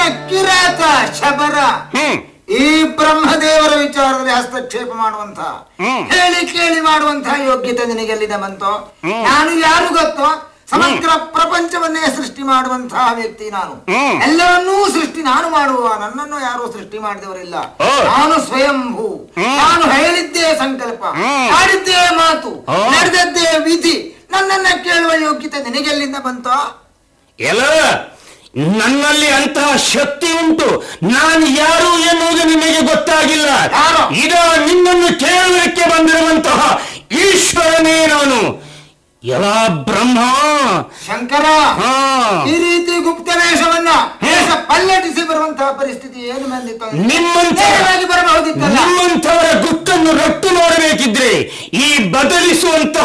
ಕಿರಾತ ಶಬರ ಹ್ಮ್ ಈ ಬ್ರಹ್ಮದೇವರ ವಿಚಾರದಲ್ಲಿ ಹಸ್ತಕ್ಷೇಪ ಮಾಡುವಂತ ಹ್ಮ್. ಹೇಳಿ ಕೇಳಿ ಮಾಡುವಂತಹ ಯೋಗ್ಯತೆ ನಿನಗೆಲ್ಲಿದೆ ಬಂತು ಹ್ಮ್. ನಾನು ಯಾರು ಗೊತ್ತೋ ಸಮಗ್ರ ಪ್ರಪಂಚವನ್ನೇ ಸೃಷ್ಟಿ ಮಾಡುವಂತಹ ವ್ಯಕ್ತಿ ನಾನು ಹ್ಮ್. ಎಲ್ಲವನ್ನೂ ಸೃಷ್ಟಿ ನಾನು ಮಾಡುವ ನನ್ನನ್ನು ಯಾರು ಸೃಷ್ಟಿ ಮಾಡಿದವರಿಲ್ಲ ಓ. ನಾನು ಸ್ವಯಂಭೂ ಹ್ಮ್. ನಾನು ಹೇಳಿದ್ದೇ ಸಂಕಲ್ಪ ಹ್ಮ್. ಆಡಿದ್ದೇ ಮಾತು ಓ. ನಡೆದದ್ದೇ ವಿಧಿ ನನ್ನನ್ನ ಕೇಳುವ ಯೋಗ್ಯತೆ ನಿನಗೆಲ್ಲಿಂದ ಬಂತೋ ಎಲ್ಲ ನನ್ನಲ್ಲಿ ಅಂತಹ ಶಕ್ತಿ ಉಂಟು ನಾನು ಯಾರು ಎನ್ನುವುದು ನಿಮಗೆ ಗೊತ್ತಾಗಿಲ್ಲ ಯಾರು? ಇದ ನಿನ್ನನ್ನು ಕೇಳುವುದಕ್ಕೆ ಬಂದಿರುವಂತಹ ಈಶ್ವರನೇ ನಾನು ಎಲ್ಲ ಬ್ರಹ್ಮ ಶಂಕರ ಹಾ ಈ ರೀತಿ ಗುಪ್ತ ವೇಷವನ್ನ ವೇಷ ಪಲ್ಲಟಿಸಿ ಬರುವಂತಹ ಪರಿಸ್ಥಿತಿ ಏನು ಬಂದಿತ್ತು ನಿಮ್ಮಂತ ನೇರವಾಗಿ ಬರಬಹುದಿತ್ತಲ್ಲ ನಿಮ್ಮಂಥವರ ಗುಟ್ಟನ್ನು ರಟ್ಟು ಮಾಡಬೇಕಿದ್ರೆ ಈ ಬದಲಿಸುವಂತಹ